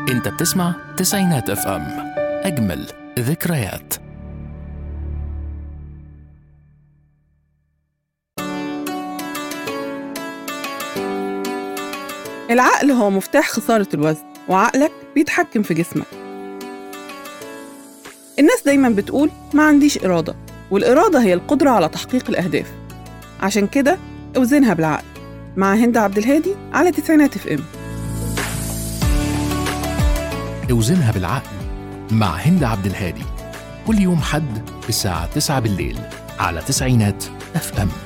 انت بتسمع تسعينات اف ام اجمل ذكريات العقل هو مفتاح خسارة الوزن وعقلك بيتحكم في جسمك الناس دايما بتقول ما عنديش إرادة والإرادة هي القدرة على تحقيق الأهداف عشان كده اوزنها بالعقل مع هند عبد الهادي على تسعينات اف ام اوزنها بالعقل مع هند عبد الهادي كل يوم حد الساعة 9 بالليل على تسعينات اف ام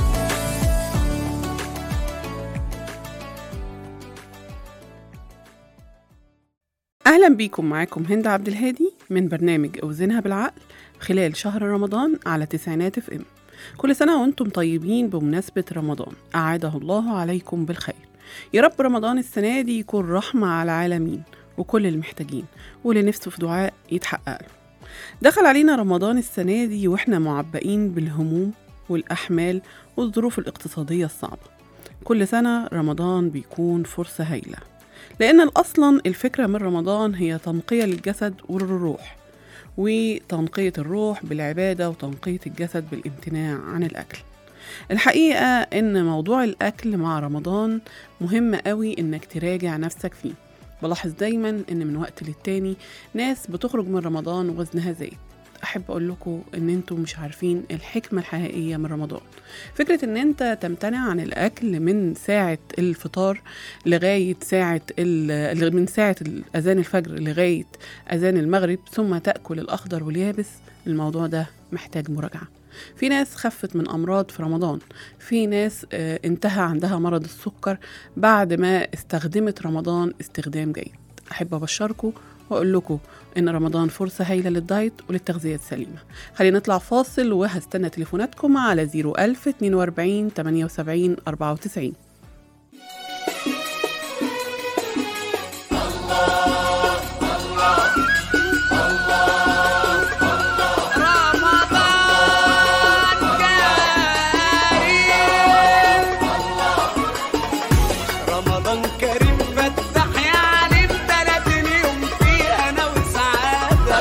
أهلا بيكم معاكم هند عبد الهادي من برنامج اوزنها بالعقل خلال شهر رمضان على تسعينات اف ام كل سنة وانتم طيبين بمناسبة رمضان أعاده الله عليكم بالخير يا رب رمضان السنة دي يكون رحمة على العالمين وكل المحتاجين واللي نفسه في دعاء يتحقق له دخل علينا رمضان السنة دي واحنا معبئين بالهموم والأحمال والظروف الاقتصادية الصعبة كل سنة رمضان بيكون فرصة هايلة لأن أصلا الفكرة من رمضان هي تنقية للجسد والروح وتنقية الروح بالعبادة وتنقية الجسد بالامتناع عن الأكل الحقيقة إن موضوع الأكل مع رمضان مهم قوي إنك تراجع نفسك فيه بلاحظ دايما إن من وقت للتاني ناس بتخرج من رمضان وزنها زايد أحب أقول لكم إن أنتوا مش عارفين الحكمة الحقيقية من رمضان فكرة إن أنت تمتنع عن الأكل من ساعة الفطار لغاية ساعة ال- من ساعة أذان الفجر لغاية أذان المغرب ثم تأكل الأخضر واليابس الموضوع ده محتاج مراجعة في ناس خفت من أمراض في رمضان في ناس آه، انتهى عندها مرض السكر بعد ما استخدمت رمضان استخدام جيد أحب أبشركم وأقول لكم إن رمضان فرصة هايلة للدايت وللتغذية السليمة خلينا نطلع فاصل وهستنى تليفوناتكم على 01000 42 78 94 رمضان كريم فتح يا عليم تلات اليوم فيه انا وسعادة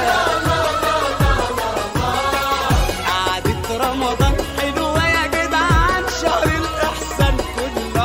قعدة رمضان حلوة يا جدعان شهر الإحسان كله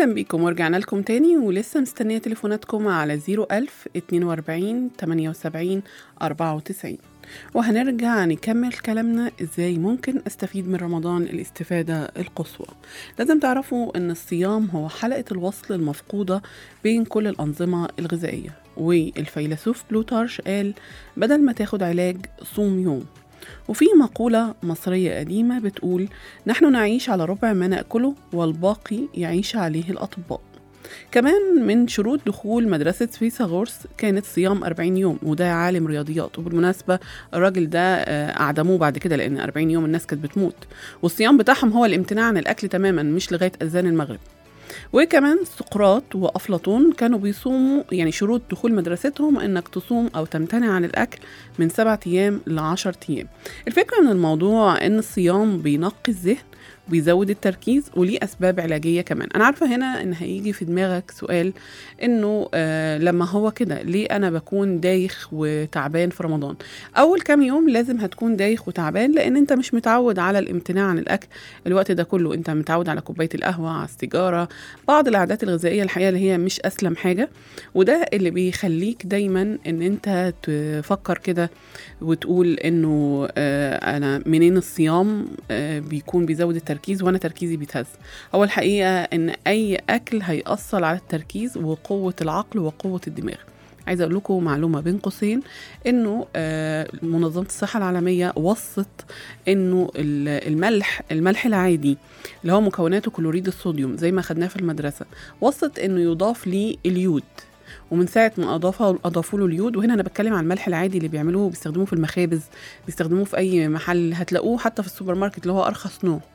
أهلا بيكم ورجعنا لكم تاني ولسه مستنية تليفوناتكم على 01000 42 78 94 وهنرجع نكمل كلامنا ازاي ممكن استفيد من رمضان الاستفادة القصوى لازم تعرفوا ان الصيام هو حلقة الوصل المفقودة بين كل الأنظمة الغذائية والفيلسوف بلوتارش قال بدل ما تاخد علاج صوم يوم وفي مقولة مصرية قديمة بتقول نحن نعيش على ربع ما نأكله والباقي يعيش عليه الأطباء كمان من شروط دخول مدرسة فيثاغورس كانت صيام 40 يوم وده عالم رياضيات وبالمناسبة الراجل ده آه، أعدموه بعد كده لأن 40 يوم الناس كانت بتموت والصيام بتاعهم هو الامتناع عن الأكل تماما مش لغاية أذان المغرب وكمان سقراط وأفلاطون كانوا بيصوموا يعني شروط دخول مدرستهم إنك تصوم أو تمتنع عن الأكل من سبعة أيام لعشر أيام الفكرة من الموضوع إن الصيام بينقي الذهن بيزود التركيز وليه اسباب علاجيه كمان انا عارفه هنا ان هيجي في دماغك سؤال انه آه لما هو كده ليه انا بكون دايخ وتعبان في رمضان اول كام يوم لازم هتكون دايخ وتعبان لان انت مش متعود على الامتناع عن الاكل الوقت ده كله انت متعود على كوبايه القهوه على السيجاره بعض العادات الغذائيه الحقيقه اللي هي مش اسلم حاجه وده اللي بيخليك دايما ان انت تفكر كده وتقول انه آه انا منين الصيام آه بيكون بيزود التركيز وانا تركيزي بيتهز هو الحقيقه ان اي اكل هيأثر على التركيز وقوه العقل وقوه الدماغ عايزه اقول لكم معلومه بين قوسين انه آه، منظمه الصحه العالميه وصت انه ال- الملح الملح العادي اللي هو مكوناته كلوريد الصوديوم زي ما خدناه في المدرسه وصت انه يضاف ليه اليود ومن ساعه ما اضافوا اضافوا له اليود وهنا انا بتكلم عن الملح العادي اللي بيعملوه بيستخدموه في المخابز بيستخدموه في اي محل هتلاقوه حتى في السوبر ماركت اللي هو ارخص نوع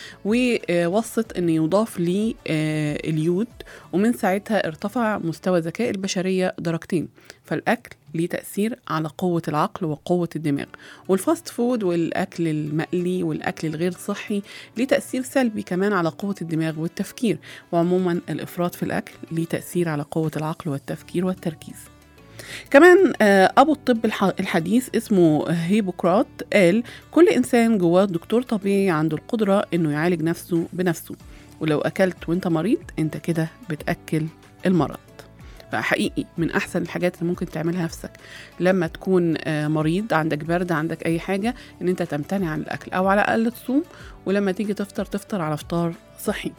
ووصت ان يضاف ليه آه، اليود ومن ساعتها ارتفع مستوى ذكاء البشريه درجتين فالاكل ليه تاثير على قوه العقل وقوه الدماغ والفاست فود والاكل المقلي والاكل الغير صحي ليه تاثير سلبي كمان على قوه الدماغ والتفكير وعموما الافراط في الاكل ليه تاثير على قوه العقل والتفكير والتركيز كمان آه، ابو الطب الح- الحديث اسمه هيبوكرات قال كل انسان جواه دكتور طبيعي عنده القدره انه يعالج نفسه بنفسه ولو اكلت وانت مريض انت كده بتاكل المرض فحقيقي من احسن الحاجات اللي ممكن تعملها نفسك لما تكون آه، مريض عندك برد عندك اي حاجه ان انت تمتنع عن الاكل او على الاقل تصوم ولما تيجي تفطر تفطر على فطار صحي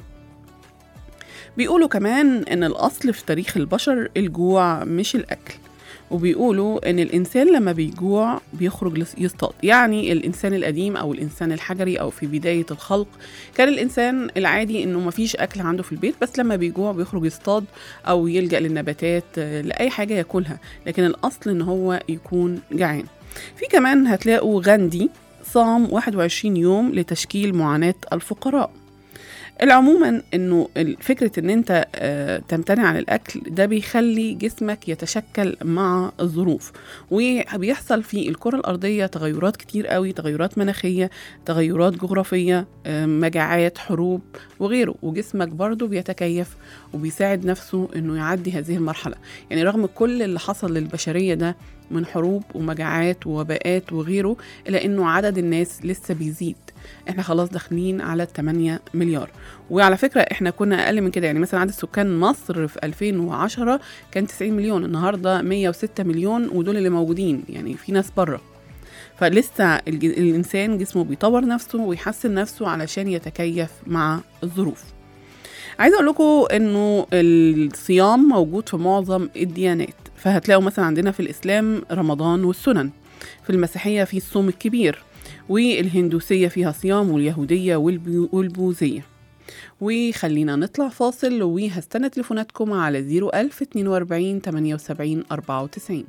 بيقولوا كمان ان الاصل في تاريخ البشر الجوع مش الاكل وبيقولوا ان الانسان لما بيجوع بيخرج لس- يصطاد يعني الانسان القديم او الانسان الحجري او في بدايه الخلق كان الانسان العادي انه مفيش اكل عنده في البيت بس لما بيجوع بيخرج يصطاد او يلجا للنباتات آه، لاي حاجه ياكلها لكن الاصل ان هو يكون جعان في كمان هتلاقوا غاندي صام 21 يوم لتشكيل معاناه الفقراء العموما انه ال- فكره ان انت آه، تمتنع عن الاكل ده بيخلي جسمك يتشكل مع الظروف وبيحصل في الكره الارضيه تغيرات كتير قوي تغيرات مناخيه تغيرات جغرافيه آه، مجاعات حروب وغيره وجسمك برضه بيتكيف وبيساعد نفسه انه يعدي هذه المرحله يعني رغم كل اللي حصل للبشريه ده من حروب ومجاعات ووباءات وغيره الا انه عدد الناس لسه بيزيد احنا خلاص داخلين على 8 مليار وعلى فكره احنا كنا اقل من كده يعني مثلا عدد سكان مصر في 2010 كان 90 مليون النهارده 106 مليون ودول اللي موجودين يعني في ناس بره فلسه الج- الانسان جسمه بيطور نفسه ويحسن نفسه علشان يتكيف مع الظروف عايزه اقول لكم انه الصيام موجود في معظم الديانات فهتلاقوا مثلا عندنا في الاسلام رمضان والسنن في المسيحيه في الصوم الكبير والهندوسيه فيها صيام واليهوديه والبو- والبوذيه وخلينا نطلع فاصل وهستنى تليفوناتكم على 01000 42 78 94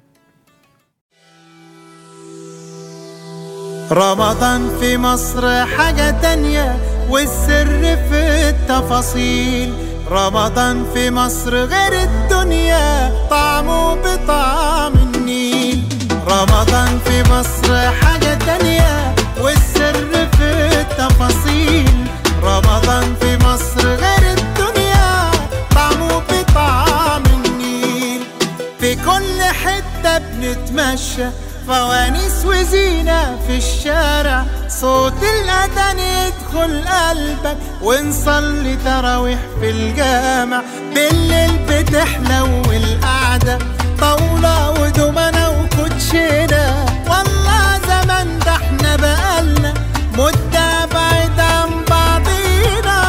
رمضان في مصر حاجة تانية والسر في التفاصيل رمضان في مصر غير الدنيا طعمه بطعم النيل رمضان في مصر حاجة تانية والسر في التفاصيل رمضان في مصر غير الدنيا طعمه بطعم النيل في كل حتة بنتمشى في فوانيس وزينة في الشارع صوت الأذان يدخل قلبك ونصلي تراويح في الجامع بالليل بتحلو القعدة طاولة ودومنة وكوتشينة والله زمان ده احنا بقالنا مدة بعيد عن بعضينا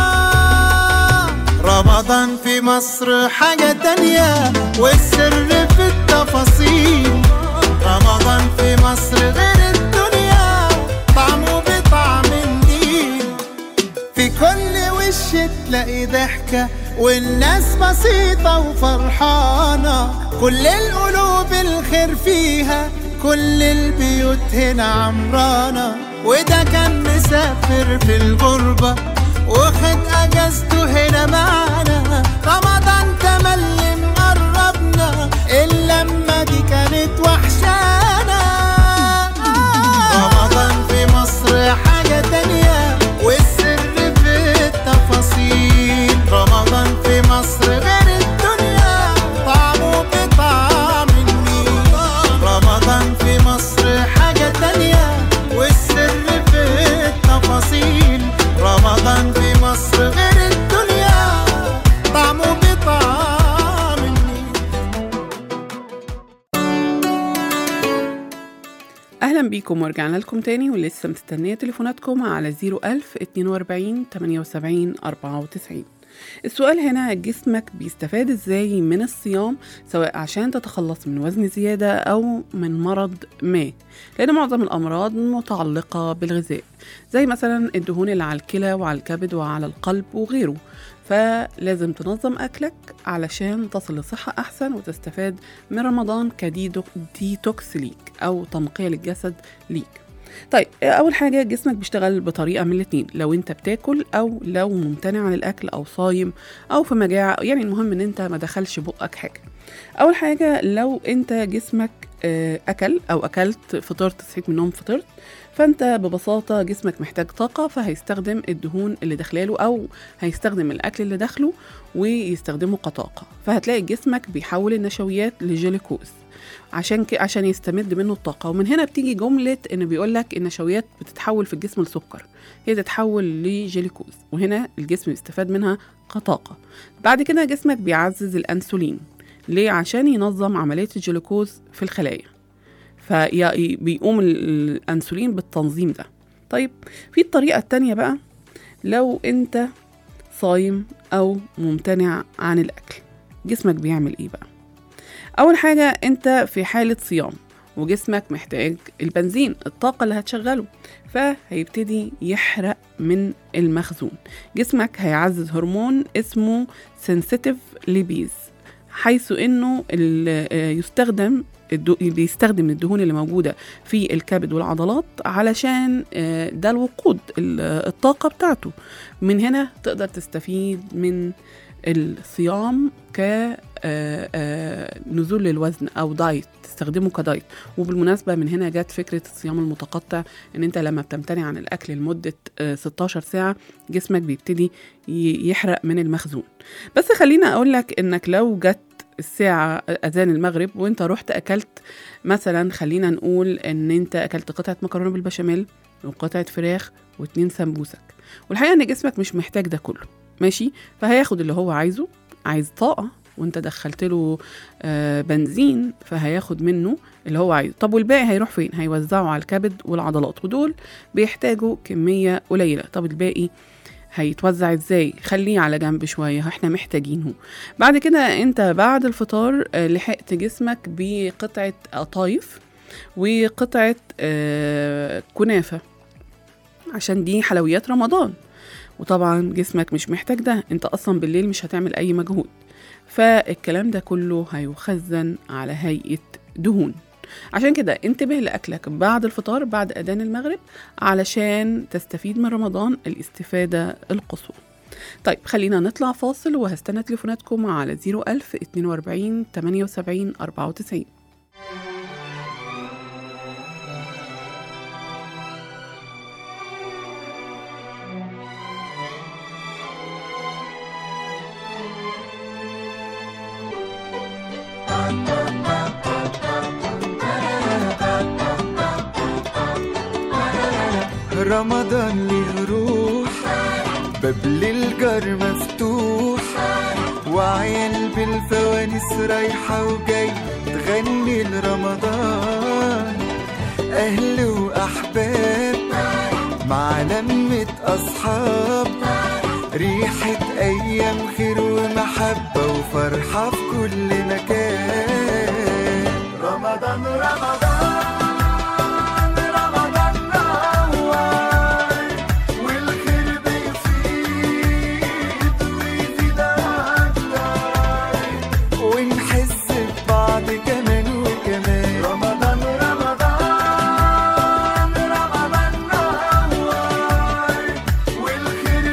رمضان في مصر حاجة تانية والسر في التفاصيل رمضان في مصر غير الدنيا طعمه بطعم النيل في كل وش تلاقي ضحكة والناس بسيطة وفرحانة كل القلوب الخير فيها كل البيوت هنا عمرانة وده كان مسافر في الغربة واخد اجازته هنا معانا رمضان تملي مقربنا اللمة دي كانت وحشانا رمضان في مصر حاجة تانية والسر في التفاصيل رمضان في مصر غير الدنيا طعمه بطعم النيل رمضان في مصر حاجة تانية والسر في التفاصيل رمضان في مصر غير الدنيا طعمه بطعم النيل اهلا بيكم ورجعنا لكم تاني ولسه مستنيه تليفوناتكم على 01000 42 78 94 السؤال هنا جسمك بيستفاد ازاي من الصيام سواء عشان تتخلص من وزن زيادة او من مرض ما لان معظم الامراض متعلقة بالغذاء زي مثلا الدهون اللي على الكلى وعلى الكبد وعلى القلب وغيره فلازم تنظم أكلك علشان تصل لصحة أحسن وتستفاد من رمضان كديتوكس ليك أو تنقية للجسد ليك طيب أول حاجة جسمك بيشتغل بطريقة من الاتنين لو أنت بتاكل أو لو ممتنع عن الأكل أو صايم أو في مجاعة يعني المهم إن أنت ما دخلش بقك حاجة أول حاجة لو أنت جسمك آه، أكل أو أكلت فطرت صحيت من النوم فطرت فانت ببساطه جسمك محتاج طاقه فهيستخدم الدهون اللي داخلاله او هيستخدم الاكل اللي داخله ويستخدمه كطاقه فهتلاقي جسمك بيحول النشويات لجلوكوز عشان ك... عشان يستمد منه الطاقه ومن هنا بتيجي جمله ان بيقول لك النشويات بتتحول في الجسم لسكر هي تتحول لجلوكوز وهنا الجسم بيستفاد منها كطاقه بعد كده جسمك بيعزز الانسولين ليه عشان ينظم عمليه الجلوكوز في الخلايا فبيقوم الانسولين بالتنظيم ده طيب في الطريقه التانية بقى لو انت صايم او ممتنع عن الاكل جسمك بيعمل ايه بقى اول حاجه انت في حاله صيام وجسمك محتاج البنزين الطاقه اللي هتشغله فهيبتدي يحرق من المخزون جسمك هيعزز هرمون اسمه سنسيتيف ليبيز حيث انه ال- آه، يستخدم الدو- بيستخدم الدهون اللي موجودة في الكبد والعضلات علشان آه، ده الوقود ال- الطاقة بتاعته من هنا تقدر تستفيد من الصيام ك آه، آه، نزول للوزن او دايت تستخدمه كدايت وبالمناسبه من هنا جت فكره الصيام المتقطع ان انت لما بتمتنع عن الاكل لمده آه، 16 ساعه جسمك بيبتدي ي- يحرق من المخزون بس خليني اقول لك انك لو جت الساعة أذان المغرب وأنت رحت أكلت مثلا خلينا نقول إن أنت أكلت قطعة مكرونة بالبشاميل وقطعة فراخ واتنين سمبوسك والحقيقة إن جسمك مش محتاج ده كله ماشي فهياخد اللي هو عايزه عايز طاقة وانت دخلت له آه، بنزين فهياخد منه اللي هو عايزه طب والباقي هيروح فين هيوزعه على الكبد والعضلات ودول بيحتاجوا كمية قليلة طب الباقي هيتوزع ازاي خليه على جنب شوية احنا محتاجينه بعد كده انت بعد الفطار آه، لحقت جسمك بقطعة قطايف وقطعة آه، كنافة عشان دي حلويات رمضان وطبعا جسمك مش محتاج ده انت اصلا بالليل مش هتعمل اي مجهود فالكلام ده كله هيخزن على هيئة دهون عشان كده انتبه لأكلك بعد الفطار بعد أذان المغرب علشان تستفيد من رمضان الاستفادة القصوى طيب خلينا نطلع فاصل وهستنى تليفوناتكم على 01000 42 78 94 رمضان ليه روح باب للجار مفتوح وعيال بالفوانيس رايحة وجاي تغني لرمضان أهل وأحباب مع لمة أصحاب ريحة أيام خير ومحبة وفرحة في كل مكان رمضان رمضان رمضان نور والخير بيزيد ويزيد أكتر ونحس ببعض كمان وكمان رمضان رمضان رمضان نور والخير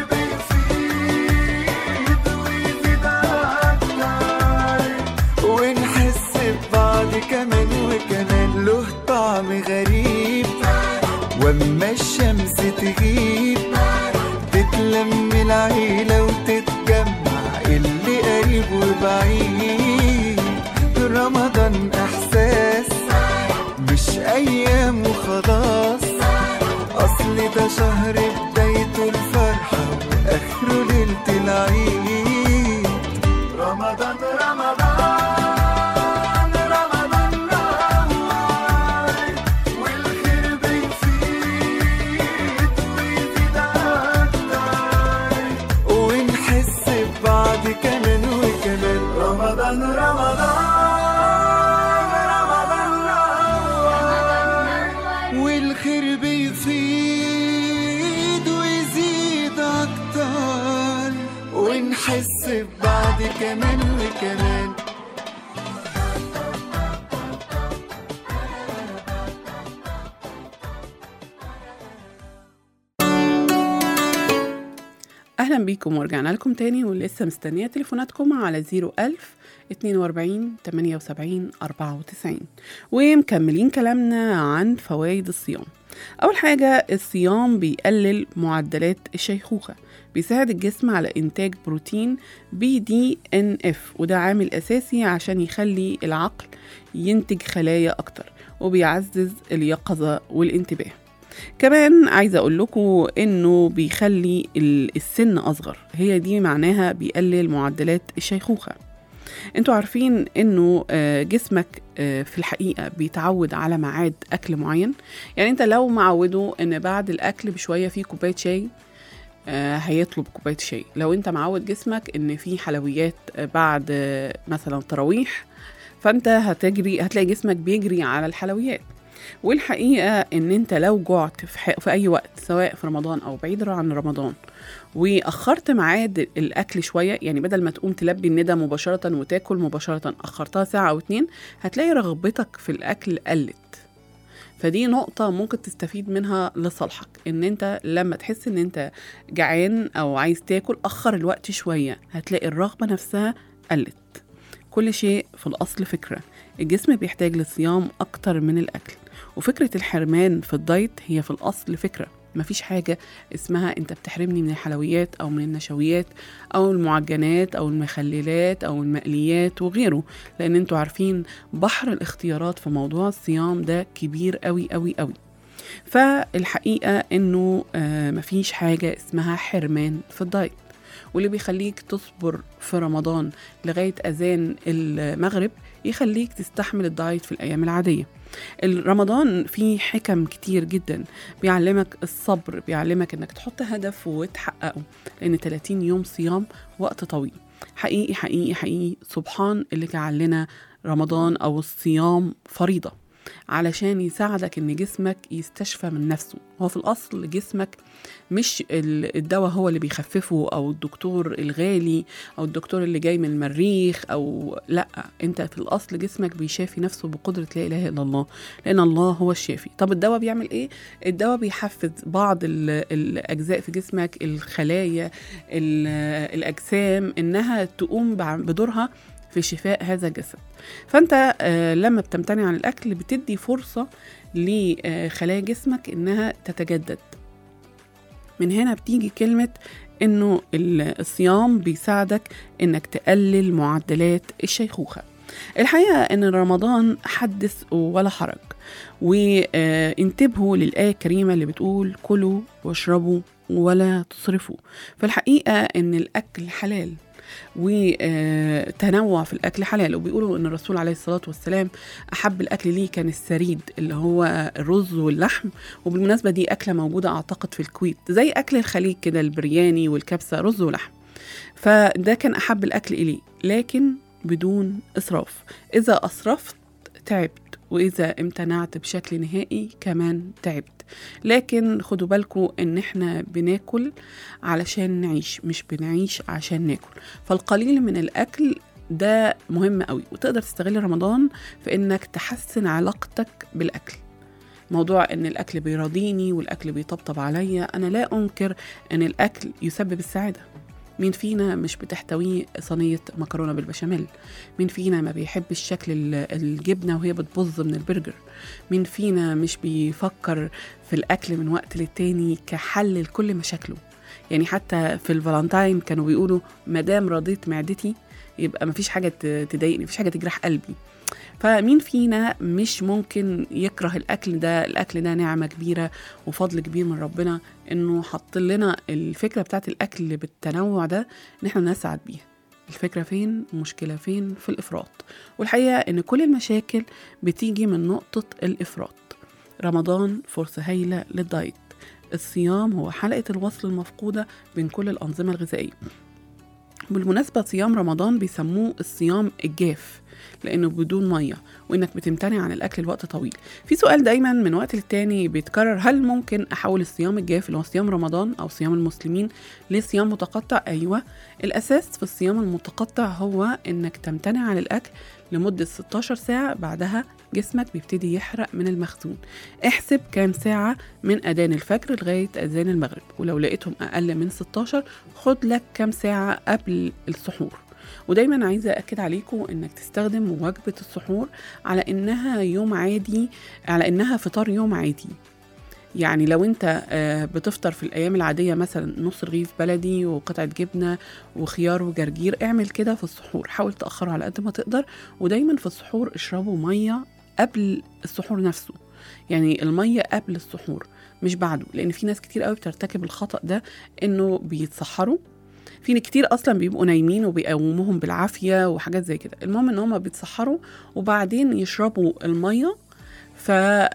بيزيد ويزيد أكتر ونحس ببعض كمان وكمان له طعم غريب واما الشمس تغيب تتلم العيلة وتتجمع اللي قريب وبعيد رمضان احساس مش ايام وخلاص اصل ده شهر بدايته الفرحة واخره ليلة العيد رمضان رمضان رمضان نور والخير بيزيد ويزيد أكتر ونحس ببعض كمان وكمان رمضان رمضان رمضان نور والخير بيزيد ويزيد أكتر ونحس ببعض كمان وكمان اهلا بيكم ورجعنا لكم تاني ولسه مستنيه تليفوناتكم على 01000 42 78 94 ومكملين كلامنا عن فوائد الصيام اول حاجه الصيام بيقلل معدلات الشيخوخه بيساعد الجسم على انتاج بروتين بي دي ان اف وده عامل اساسي عشان يخلي العقل ينتج خلايا اكتر وبيعزز اليقظه والانتباه كمان عايزه اقول لكم انه بيخلي ال- السن اصغر هي دي معناها بيقلل معدلات الشيخوخه انتوا عارفين انه آه، جسمك آه، في الحقيقه بيتعود على ميعاد اكل معين يعني انت لو معوده ان بعد الاكل بشويه في كوبايه شاي آه، هيطلب كوبايه شاي لو انت معود جسمك ان في حلويات آه، بعد آه، مثلا تراويح فانت هتجري هتلاقي جسمك بيجري على الحلويات والحقيقه ان انت لو جعت في, ح- في اي وقت سواء في رمضان او بعيد عن رمضان واخرت ميعاد الاكل شويه يعني بدل ما تقوم تلبي الندى مباشره وتاكل مباشره اخرتها ساعه او اتنين هتلاقي رغبتك في الاكل قلت فدي نقطة ممكن تستفيد منها لصالحك ان انت لما تحس ان انت جعان او عايز تاكل اخر الوقت شوية هتلاقي الرغبة نفسها قلت كل شيء في الاصل فكرة الجسم بيحتاج للصيام اكتر من الاكل وفكرة الحرمان في الدايت هي في الاصل فكرة مفيش حاجة اسمها انت بتحرمني من الحلويات او من النشويات او المعجنات او المخللات او المقليات وغيره لان انتوا عارفين بحر الاختيارات في موضوع الصيام ده كبير قوي قوي قوي فالحقيقة انه آه مفيش حاجة اسمها حرمان في الدايت واللي بيخليك تصبر في رمضان لغاية أذان المغرب يخليك تستحمل الدايت في الأيام العادية رمضان فيه حكم كتير جدا بيعلمك الصبر بيعلمك انك تحط هدف وتحققه لان 30 يوم صيام وقت طويل حقيقي حقيقي حقيقي سبحان اللي جعل لنا رمضان او الصيام فريضه علشان يساعدك ان جسمك يستشفى من نفسه هو في الاصل جسمك مش ال- الدواء هو اللي بيخففه او الدكتور الغالي او الدكتور اللي جاي من المريخ او لا انت في الاصل جسمك بيشافي نفسه بقدره لا اله الا الله لان الله هو الشافي طب الدواء بيعمل ايه الدواء بيحفز بعض ال- الاجزاء في جسمك الخلايا ال- الاجسام انها تقوم بع- بدورها في شفاء هذا الجسد فانت آه، لما بتمتنع عن الاكل بتدي فرصه لخلايا جسمك انها تتجدد من هنا بتيجي كلمه انه ال- الصيام بيساعدك انك تقلل معدلات الشيخوخه الحقيقة ان رمضان حدث ولا حرج وانتبهوا للآية الكريمة اللي بتقول كلوا واشربوا ولا تصرفوا فالحقيقة ان الأكل حلال وتنوع في الأكل حلال وبيقولوا ان الرسول عليه الصلاة والسلام أحب الأكل ليه كان السريد اللي هو الرز واللحم وبالمناسبة دي أكلة موجودة أعتقد في الكويت زي أكل الخليج كده البرياني والكبسة رز ولحم فده كان أحب الأكل إليه لكن بدون إسراف إذا أسرفت تعبت وإذا امتنعت بشكل نهائي كمان تعبت لكن خدوا بالكم إن إحنا بناكل علشان نعيش مش بنعيش عشان ناكل فالقليل من الأكل ده مهم قوي وتقدر تستغل رمضان في إنك تحسن علاقتك بالأكل موضوع ان الاكل بيراضيني والاكل بيطبطب عليا انا لا انكر ان الاكل يسبب السعاده مين فينا مش بتحتويه صينية مكرونة بالبشاميل مين فينا ما بيحبش شكل ال- الجبنة وهي بتبظ من البرجر مين فينا مش بيفكر في الأكل من وقت للتاني كحل لكل مشاكله يعني حتى في الفالنتاين كانوا بيقولوا مادام رضيت معدتي يبقى مفيش حاجة ت- تضايقني مفيش حاجة تجرح قلبي فمين فينا مش ممكن يكره الأكل ده الأكل ده نعمة كبيرة وفضل كبير من ربنا إنه حط لنا الفكرة بتاعت الأكل اللي بالتنوع ده إن إحنا نسعد بيها الفكرة فين المشكلة فين في الإفراط والحقيقة إن كل المشاكل بتيجي من نقطة الإفراط رمضان فرصة هايلة للدايت الصيام هو حلقة الوصل المفقودة بين كل الأنظمة الغذائية بالمناسبة صيام رمضان بيسموه الصيام الجاف لأنه بدون مية وإنك بتمتنع عن الأكل لوقت طويل في سؤال دايما من وقت للتاني بيتكرر هل ممكن أحول الصيام الجاف اللي هو صيام رمضان أو صيام المسلمين لصيام متقطع أيوة الأساس في الصيام المتقطع هو إنك تمتنع عن الأكل لمدة 16 ساعة بعدها جسمك بيبتدي يحرق من المخزون احسب كام ساعة من أذان الفجر لغاية أذان المغرب ولو لقيتهم أقل من 16 خد لك كام ساعة قبل السحور ودايما عايزة أكد عليكم إنك تستخدم وجبة السحور على إنها يوم عادي على إنها فطار يوم عادي يعني لو انت آه، بتفطر في الايام العاديه مثلا نص رغيف بلدي وقطعه جبنه وخيار وجرجير اعمل كده في السحور حاول تاخره على قد ما تقدر ودايما في السحور اشربوا ميه قبل السحور نفسه يعني الميه قبل السحور مش بعده لان في ناس كتير قوي بترتكب الخطا ده انه بيتسحروا في كتير اصلا بيبقوا نايمين وبيقوموهم بالعافيه وحاجات زي كده المهم ان هم بيتسحروا وبعدين يشربوا الميه ف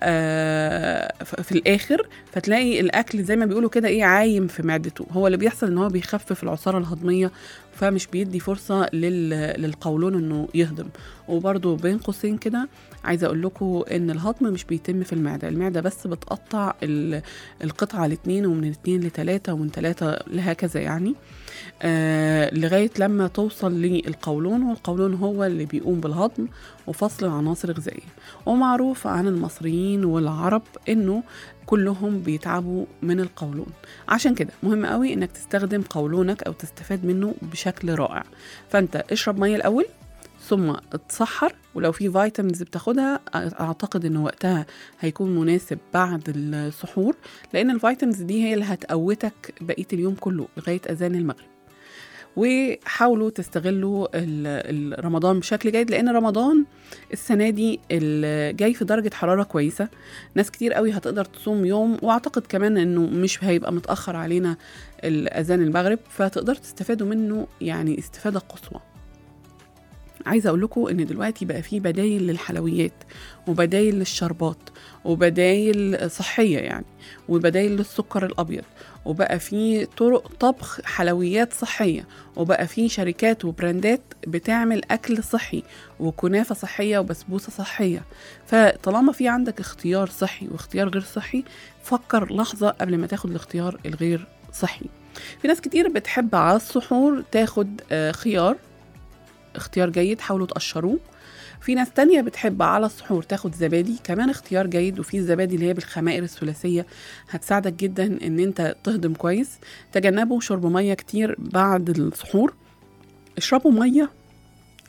آه، ف- في الاخر فتلاقي الاكل زي ما بيقولوا كده ايه عايم في معدته هو اللي بيحصل ان هو بيخفف العصاره الهضميه فمش بيدي فرصه لل... للقولون انه يهضم وبرده بين قوسين كده عايزه اقول لكم ان الهضم مش بيتم في المعده المعده بس بتقطع ال... القطعه لاتنين ومن اتنين لتلاته ومن تلاته لهكذا يعني آه لغايه لما توصل للقولون والقولون هو اللي بيقوم بالهضم وفصل العناصر الغذائيه ومعروف عن المصريين والعرب انه كلهم بيتعبوا من القولون عشان كده مهم قوي انك تستخدم قولونك او تستفاد منه بشكل رائع فانت اشرب ميه الاول ثم اتسحر ولو في فيتامينز بتاخدها اعتقد ان وقتها هيكون مناسب بعد السحور لان الفيتامينز دي هي اللي هتقوتك بقيه اليوم كله لغايه اذان المغرب وحاولوا تستغلوا ال- ال- رمضان بشكل جيد لان رمضان السنه دي ال- جاي في درجه حراره كويسه ناس كتير قوي هتقدر تصوم يوم واعتقد كمان انه مش هيبقى متاخر علينا الاذان المغرب فتقدروا تستفادوا منه يعني استفاده قصوى عايزه اقول لكم ان دلوقتي بقى في بدايل للحلويات وبدايل للشربات وبدايل صحيه يعني وبدايل للسكر الابيض وبقى في طرق طبخ حلويات صحيه وبقى في شركات وبراندات بتعمل اكل صحي وكنافه صحيه وبسبوسه صحيه فطالما في عندك اختيار صحي واختيار غير صحي فكر لحظه قبل ما تاخد الاختيار الغير صحي في ناس كتير بتحب على السحور تاخد آه، خيار اختيار جيد حاولوا تقشروه في ناس تانية بتحب على السحور تاخد زبادي كمان اختيار جيد وفي الزبادي اللي هي بالخمائر الثلاثية هتساعدك جدا ان انت تهضم كويس تجنبوا شرب مية كتير بعد السحور اشربوا مية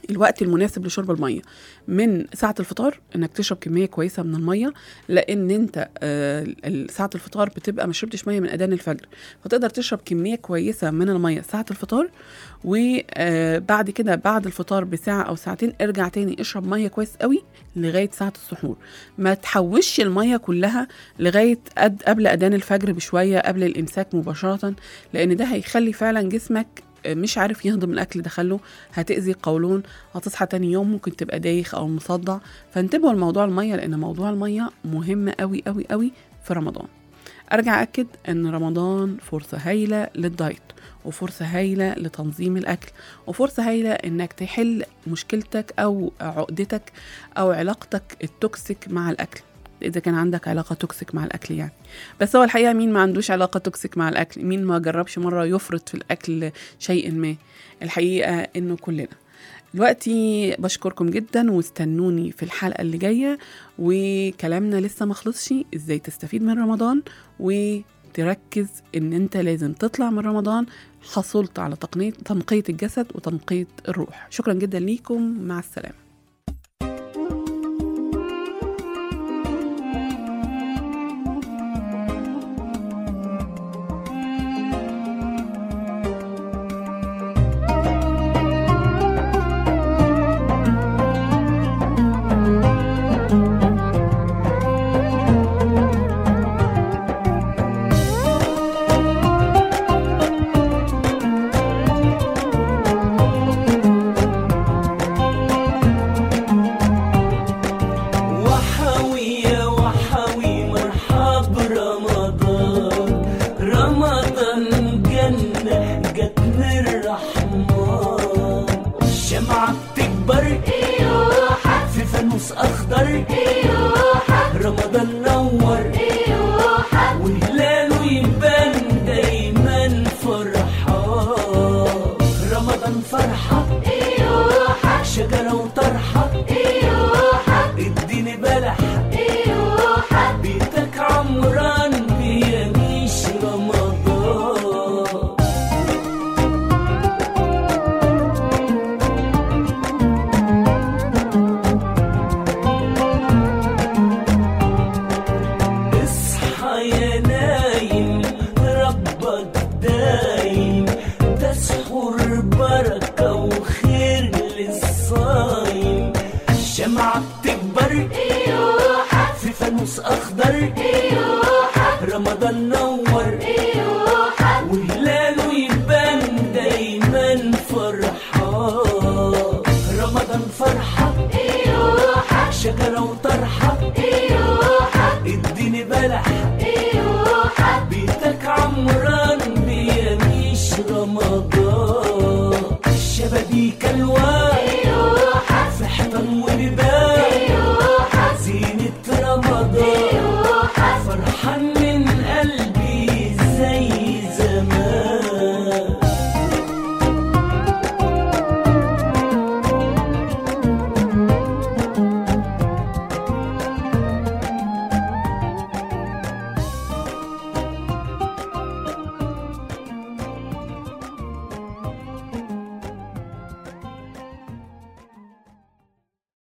الوقت المناسب لشرب الميه من ساعه الفطار انك تشرب كميه كويسه من الميه لان انت آه، ال- ساعه الفطار بتبقى ما شربتش ميه من اذان الفجر فتقدر تشرب كميه كويسه من الميه ساعه الفطار وبعد كده بعد الفطار بساعه او ساعتين ارجع تاني اشرب ميه كويس قوي لغايه ساعه السحور ما تحوش الميه كلها لغايه قد قبل اذان الفجر بشويه قبل الامساك مباشره لان ده هيخلي فعلا جسمك مش عارف يهضم الاكل دخله هتاذي القولون هتصحى تاني يوم ممكن تبقى دايخ او مصدع فانتبهوا لموضوع الميه لان موضوع الميه مهم قوي قوي قوي في رمضان ارجع اكد ان رمضان فرصه هايله للدايت وفرصه هايله لتنظيم الاكل وفرصه هايله انك تحل مشكلتك او عقدتك او علاقتك التوكسيك مع الاكل اذا كان عندك علاقه توكسيك مع الاكل يعني بس هو الحقيقه مين ما عندوش علاقه توكسيك مع الاكل مين ما جربش مره يفرط في الاكل شيء ما الحقيقه انه كلنا دلوقتي بشكركم جدا واستنوني في الحلقه اللي جايه وكلامنا لسه ما خلصش ازاي تستفيد من رمضان وتركز ان انت لازم تطلع من رمضان حصلت على تقنية تنقية الجسد وتنقية الروح شكرا جدا ليكم مع السلامة وحوي يا وحوي مرحب رمضان رمضان جنة جت من الرحمن الشمعة بتكبر في فانوس أخضر رمضان نور وهلاله يبان دايما فرحان رمضان فرحة شجرة وطرحة اديني بلح بيتك عمران بيميش رمضان اصحى يا نايم ربك دايم تسحر بركة وخير للصايم الشمعة بتكبر في فانوس أخضر رمضان نور وهلاله يبان دايما فرحان رمضان فرحة شجرة وطرحة اديني بلح بيتك عمران بيميش رمضان الشبابيك الوان في حيطان ولبان زينة رمضان فرحان